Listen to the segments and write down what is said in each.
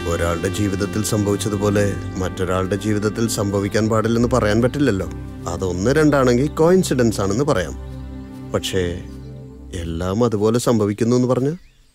ഒരാളുടെ ജീവിതത്തിൽ സംഭവിച്ചതുപോലെ മറ്റൊരാളുടെ ജീവിതത്തിൽ സംഭവിക്കാൻ പാടില്ലെന്ന് പറയാൻ പറ്റില്ലല്ലോ അതൊന്ന് രണ്ടാണെങ്കിൽ കോയിൻസിഡൻസ് ആണെന്ന് പറയാം പക്ഷേ എല്ലാം അതുപോലെ സംഭവിക്കുന്നു എന്ന് പറഞ്ഞ്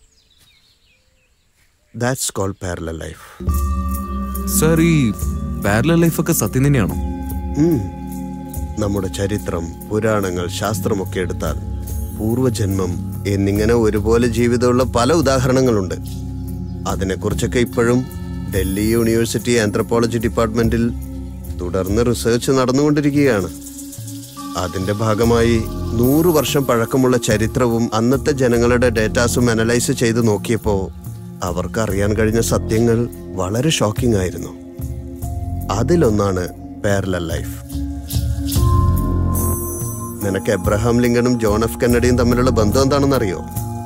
that's call parallel life sir ഈ പാരലൽ ലൈഫൊക്കെ സത്യം തന്നെയാണോ നമ്മുടെ ചരിത്രം പുരാണങ്ങൾ ശാസ്ത്രമൊക്കെ എടുത്താൽ പൂർവജന്മം എന്നിങ്ങനെ ഒരുപോലെ ജീവിതമുള്ള പല ഉദാഹരണങ്ങളുണ്ട് അതിനെക്കുറിച്ചൊക്കെ ഇപ്പോഴും ഡൽഹി യൂണിവേഴ്സിറ്റി ആന്ത്രപ്പോളജി ഡിപ്പാർട്ട്മെന്റിൽ തുടർന്ന് റിസർച്ച് നടന്നുകൊണ്ടിരിക്കുകയാണ് അതിന്റെ ഭാഗമായി നൂറ് വർഷം പഴക്കമുള്ള ചരിത്രവും അന്നത്തെ ജനങ്ങളുടെ ഡേറ്റാസും അനലൈസ് ചെയ്ത് നോക്കിയപ്പോൾ അവർക്ക് അറിയാൻ കഴിഞ്ഞ സത്യങ്ങൾ വളരെ ഷോക്കിംഗ് ആയിരുന്നു അതിലൊന്നാണ് പാരലൽ ലൈഫ് നിനക്ക് എബ്രഹാം ലിങ്കണും ജോൺ എഫ് കെന്നഡിയും തമ്മിലുള്ള ബന്ധം എന്താണെന്ന് അറിയോ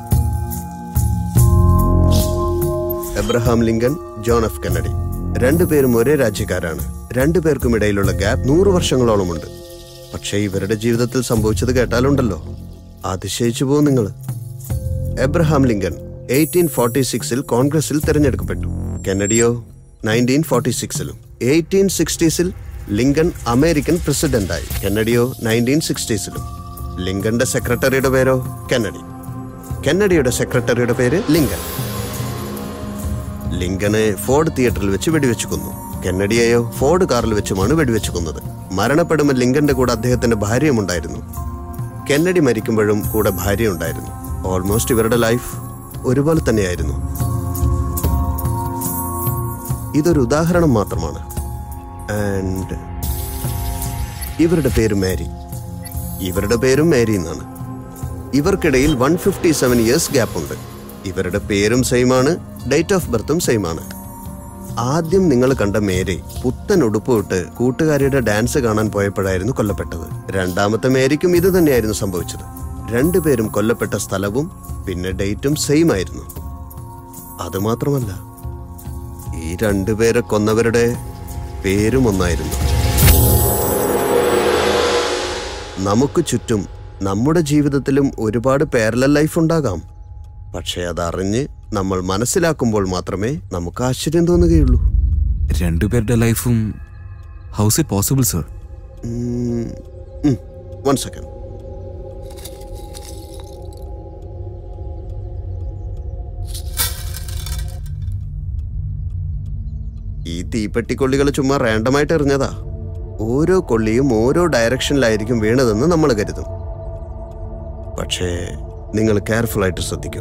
Abraham Lincoln John F Kennedy രണ്ടുപേരും ഒരേ രാജ്യക്കാരാണ് രണ്ടുപേർക്കും ഇടയിലുള്ള ഗ്യാപ്പ് നൂറ് വർഷങ്ങളോളമുണ്ട് പക്ഷേ ഇവരുടെ ജീവിതത്തിൽ സംഭവിച്ചത് കേട്ടാലുണ്ടല്ലോ അതിശയിച്ചു പോകും നിങ്ങൾ എബ്രഹാം ലിങ്കൺ എയ്റ്റീൻ ഫോർട്ടി സിക്സിൽ കോൺഗ്രസിൽ തിരഞ്ഞെടുക്കപ്പെട്ടു കെന്നഡിയോ നയൻറ്റീൻ ഫോർട്ടി സിക്സിലും എയ്റ്റീൻ സിക്സ്റ്റീസിൽ ലിങ്കൺ അമേരിക്കൻ പ്രസിഡന്റായി കെന്നഡിയോ നയൻറ്റീൻ സിക്സ്റ്റീസിലും ലിങ്കന്റെ സെക്രട്ടറിയുടെ പേരോ കെന്നഡി കെന്നഡിയുടെ സെക്രട്ടറിയുടെ പേര് ലിങ്കൻ ലിങ്കനെ ഫോർഡ് തിയേറ്ററിൽ വെച്ച് വെടിവെച്ച് കൊന്നു കെന്നഡിയെയോ ഫോർഡ് കാറിൽ വെച്ചുമാണ് വെടിവെച്ച് കൊന്നത് മരണപ്പെടുമ്പോൾ ലിങ്കന്റെ കൂടെ അദ്ദേഹത്തിന്റെ ഭാര്യയുമുണ്ടായിരുന്നു കെന്നഡി മരിക്കുമ്പോഴും കൂടെ ഭാര്യ ഉണ്ടായിരുന്നു ഓൾമോസ്റ്റ് ഇവരുടെ ലൈഫ് ഒരുപോലെ തന്നെയായിരുന്നു ഇതൊരു ഉദാഹരണം മാത്രമാണ് ആൻഡ് ഇവരുടെ പേര് മാരി ഇവരുടെ പേരും മാരി എന്നാണ് ഇവർക്കിടയിൽ one fifty seven years gap ഉണ്ട് ഇവരുടെ പേരും സെയിം ആണ് ഡേറ്റ് ഓഫ് ബർത്തും സെയിം ആണ് ആദ്യം നിങ്ങൾ കണ്ട മേരി പുത്തൻ ഉടുപ്പ് ഇട്ട് കൂട്ടുകാരിയുടെ ഡാൻസ് കാണാൻ പോയപ്പോഴായിരുന്നു കൊല്ലപ്പെട്ടത് രണ്ടാമത്തെ മേരിക്കും ഇത് തന്നെയായിരുന്നു സംഭവിച്ചത് രണ്ടുപേരും കൊല്ലപ്പെട്ട സ്ഥലവും പിന്നെ ഡേറ്റും സെയിം ആയിരുന്നു അതുമാത്രമല്ല ഈ രണ്ടുപേരെ കൊന്നവരുടെ പേരും ഒന്നായിരുന്നു നമുക്ക് ചുറ്റും നമ്മുടെ ജീവിതത്തിലും ഒരുപാട് പാരലൽ ലൈഫ് ഉണ്ടാകാം പക്ഷേ അതറിഞ്ഞ് നമ്മൾ മനസ്സിലാക്കുമ്പോൾ മാത്രമേ നമുക്ക് ആശ്ചര്യം തോന്നുകയുള്ളൂ രണ്ടുപേരുടെ ലൈഫും how's it possible sir one second ഈ തീപ്പെട്ടിക്കൊള്ളികൾ ചുമ്മാ റാൻഡമായിട്ട് എറിഞ്ഞതാ ഓരോ കൊള്ളിയും ഓരോ ഡയറക്ഷനിലായിരിക്കും വീണതെന്ന് നമ്മൾ കരുതും പക്ഷേ നിങ്ങൾ കെയർഫുൾ ആയിട്ട് ശ്രദ്ധിക്കൂ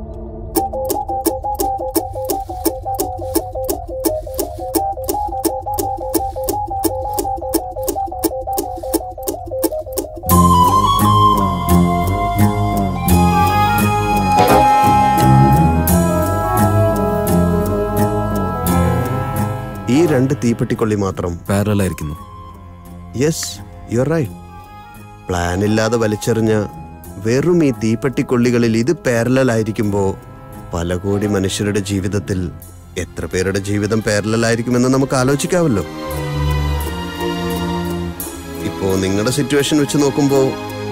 ഈ രണ്ട് തീപ്പെട്ടിക്കൊള്ളി മാത്രം പാരലൽ ആയിരിക്കുന്നു യെസ് യു റൈറ്റ് പ്ലാൻ ഇല്ലാതെ വലിച്ചെറിഞ്ഞ വെറും ഈ തീപ്പെട്ടിക്കൊള്ളികളിൽ ഇത് പാരലൽ ആയിരിക്കുമ്പോൾ പല കോടി മനുഷ്യരുടെ ജീവിതത്തിൽ എത്ര പേരുടെ ജീവിതം പാരലൽ ആയിരിക്കുമെന്ന് നമുക്ക് ആലോചിക്കാമല്ലോ ഇപ്പോ നിങ്ങളുടെ സിറ്റുവേഷൻ വെച്ച് നോക്കുമ്പോൾ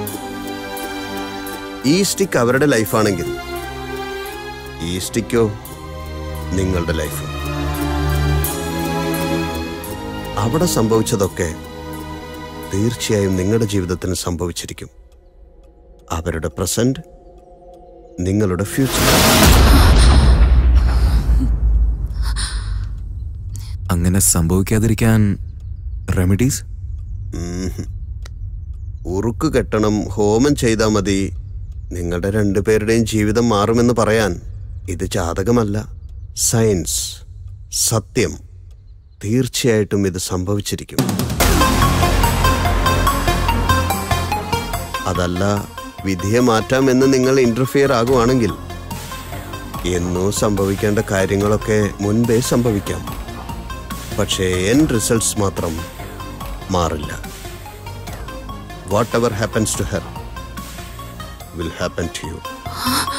ഈ സ്റ്റിക്ക് അവരുടെ ലൈഫാണെങ്കിൽ ഈ സ്റ്റിക്കോ നിങ്ങളുടെ ലൈഫ് അവിടെ സംഭവിച്ചതൊക്കെ തീർച്ചയായും നിങ്ങളുടെ ജീവിതത്തിന് സംഭവിച്ചിരിക്കും അവരുടെ പ്രസന്റ് നിങ്ങളുടെ ഫ്യൂച്ചർ അങ്ങനെ സംഭവിക്കാതിരിക്കാൻ റെമഡീസ് ഉറുക്ക് കെട്ടണം ഹോമം ചെയ്താൽ മതി നിങ്ങളുടെ രണ്ടുപേരുടെയും ജീവിതം മാറുമെന്ന് പറയാൻ ഇത് ജാതകമല്ല സയൻസ് സത്യം തീർച്ചയായിട്ടും ഇത് സംഭവിച്ചിരിക്കും അതല്ല വിധിയെ മാറ്റാമെന്ന് നിങ്ങൾ ഇന്റർഫിയർ ആകുവാണെങ്കിൽ എന്നോ സംഭവിക്കേണ്ട കാര്യങ്ങളൊക്കെ മുൻപേ സംഭവിക്കാം പക്ഷേ എൻ റിസൾട്ട്സ് മാത്രം മാറില്ല whatever happens to her will happen to U